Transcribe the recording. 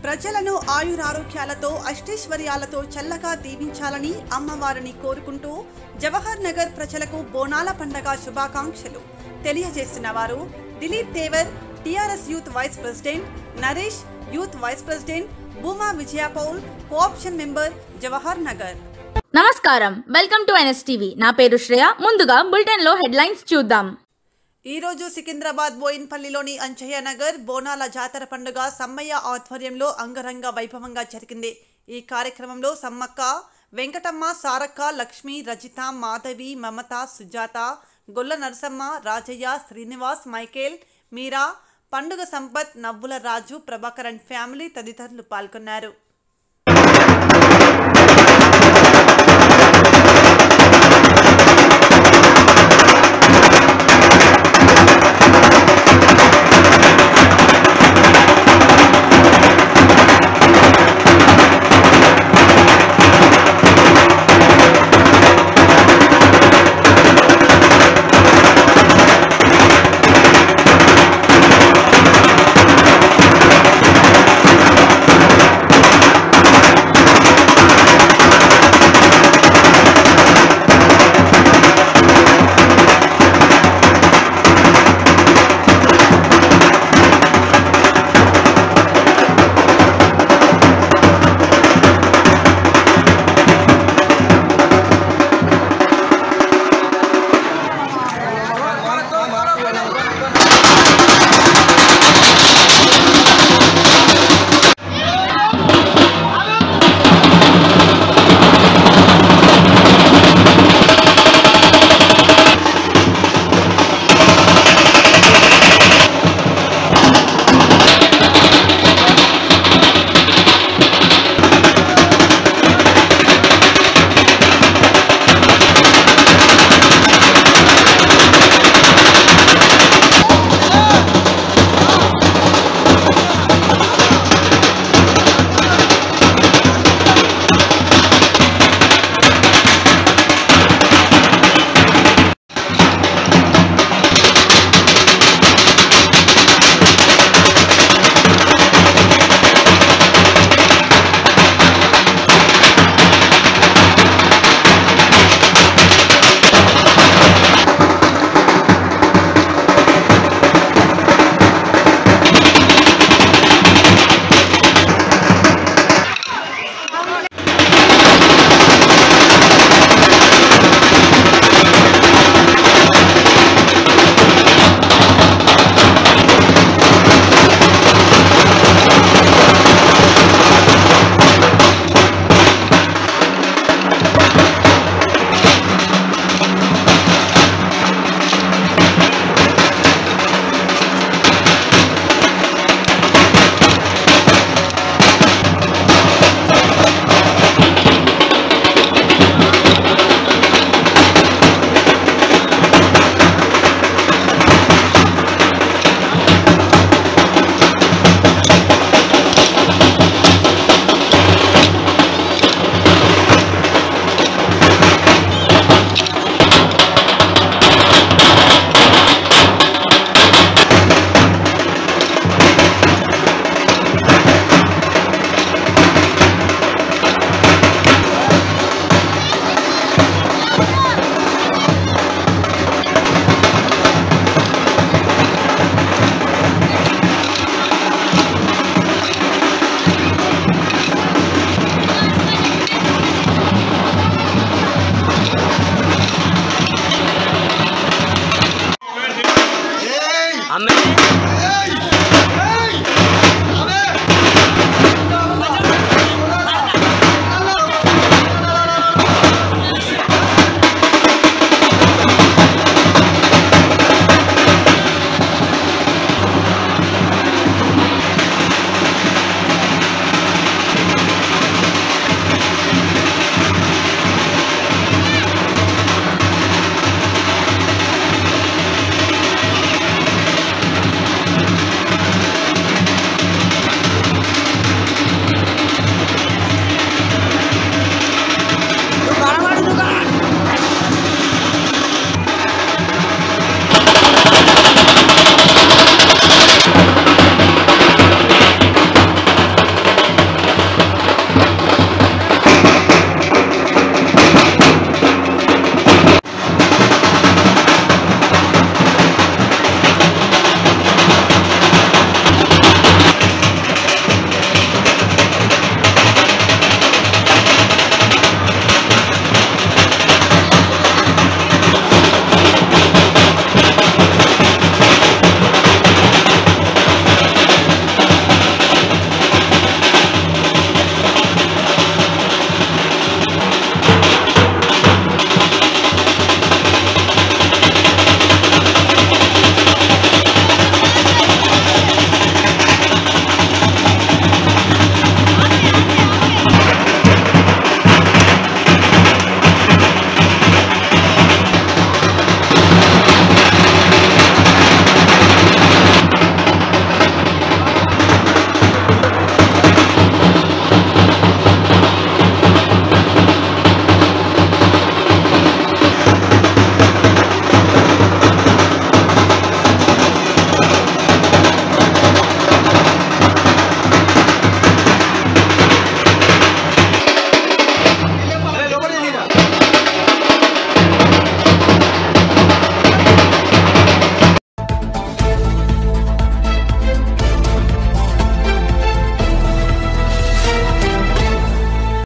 ప్రజలను ఆయురారోగ్యాలతో అష్టైశ్వర్యాలతో చల్లగా దీవించాలని అమ్మవారిని కోరుకుంటూ జవహర్ నగర్ ప్రజలకు బోనాల పండగ శుభాకాంక్షలు తెలియజేస్తున్న వారు Dilip Devar TRS youth vice president Naresh youth vice president Bhuma Vijayapaul co-option member Jawahar Nagar నమస్కారం వెల్కమ్ టు ఎన్ఎస్టీవీ నా పేరు శ్రేయ ముందుగా బులెటిన్లో హెడ్లైన్స్ చూద్దాం ఈ రోజు సికింద్రాబాద్ బోయిన్పల్లిలోని అంజయ్య నగర్ బోనాల జాతర పండుగ సమ్మయ్య ఆధ్వర్యంలో అంగరంగ వైభవంగా జరిగింది ఈ కార్యక్రమంలో సమ్మక్క వెంకటమ్మ సారక్క లక్ష్మి రజిత మాధవి మమత సుజాత గొల్ల నరసమ్మ రాజయ్య శ్రీనివాస్ మైకేల్ మీరా పండుగ సంపత్ నవ్వుల రాజు ప్రభాకరన్ ఫ్యామిలీ తదితరులు పాల్గొన్నారు